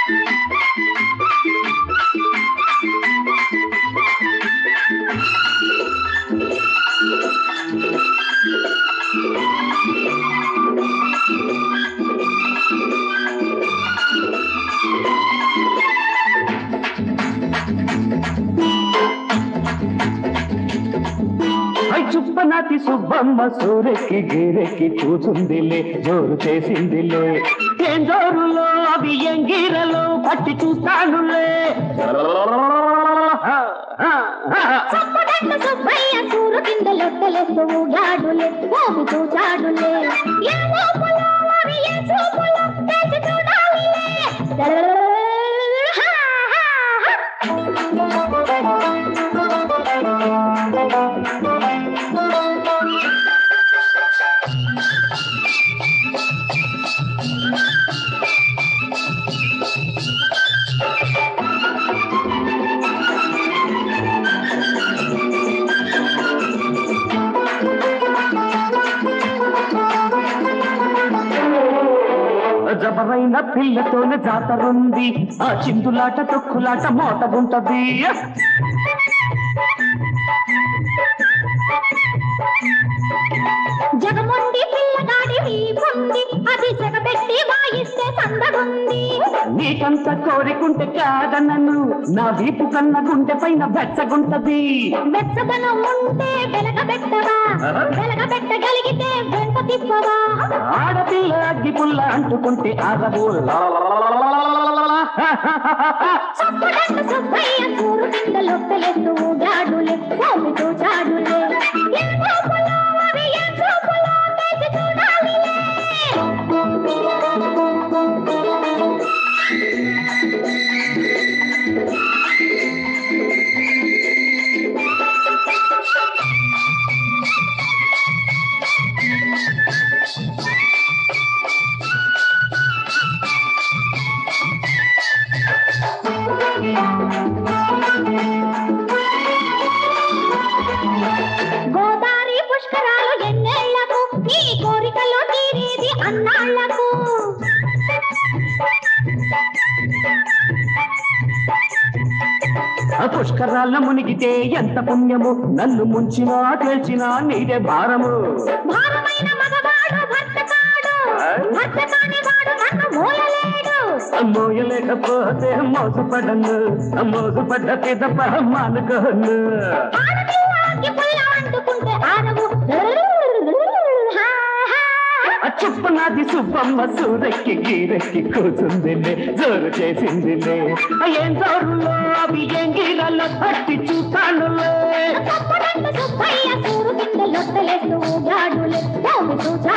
I చుప్పనాటి Subbamma సూరెక్కి గీరెక్కి కూచుందిలే జోరు చేసిందిలే ఏం జోరులో అవి ఏం గీరలో పట్టి చూస్తానులే చప్పడంత సుబ్బయ్య కూరు కింద లొట్టలేస్తూ ఊగాడులే ఓపి చూచాడులే ఏ లోపలో అవి ఏ చూపులో తెచ్చి చూడాలిలే హా, హా, జబరైన పిల్లతోనే జాతరుంది ఆ చిందులాట తొక్కులాట మోతగుంటది జగముండి పిల్లగాడి వీపుంది అది జగబెట్టి వాయిస్తే సందగుంది నీకంత కోరికుంటే కాదనను నా వీపు కన్న గుండె పైన బెచ్చగుంటది వెచ్చదనం ఉంటే వెలగబెట్టవా వెలగబెట్టగలిగితే వెంట తిప్పవా ఆడపిల్ల అగ్గి పుల్ల అంటుకుంటే అరవు చప్పుడంత సుబ్బయ్య కూరు కింద లొక్కలేస్తూ ఊగాడులే ఓపి చూచాడులే ఏ లోపలో అవి ఏ చూపులో తెచ్చి చూడాలిలే గోదావరి పుష్కరాలు ఎన్నేళ్లకు నీ కోరికలు తీరేది అన్నాళ్లకు ఆ పుష్కరాల మునిగితే ఎంత పుణ్యము నన్ను ముంచినా తేల్చినా నీదే భారము భారమైన మగవాడు భర్త కాడు భర్త కాని వాడు నన్ను మూలలేడు మోయలేకపోతే మోసపడను మోసపడ్డ పిదప మానుకోను ఆడపిల్ల అగ్గి పుల్ల అంటుకుంటే ఆనవు హా, హా. ఆ చుప్పు నాది సుబ్బమ్మ సూరెక్కి గీరెక్కి కూర్చుందిలే జోరు చేసిందిలే ఆ ఏం జోరులో అవి ఏం గీరల్లో పట్టి చూస్తానులే తప్పడంత సుబ్బయ్య కూరు కింద లొట్టలేస్తూ ఊగాడులే ఓపి చూచాడులే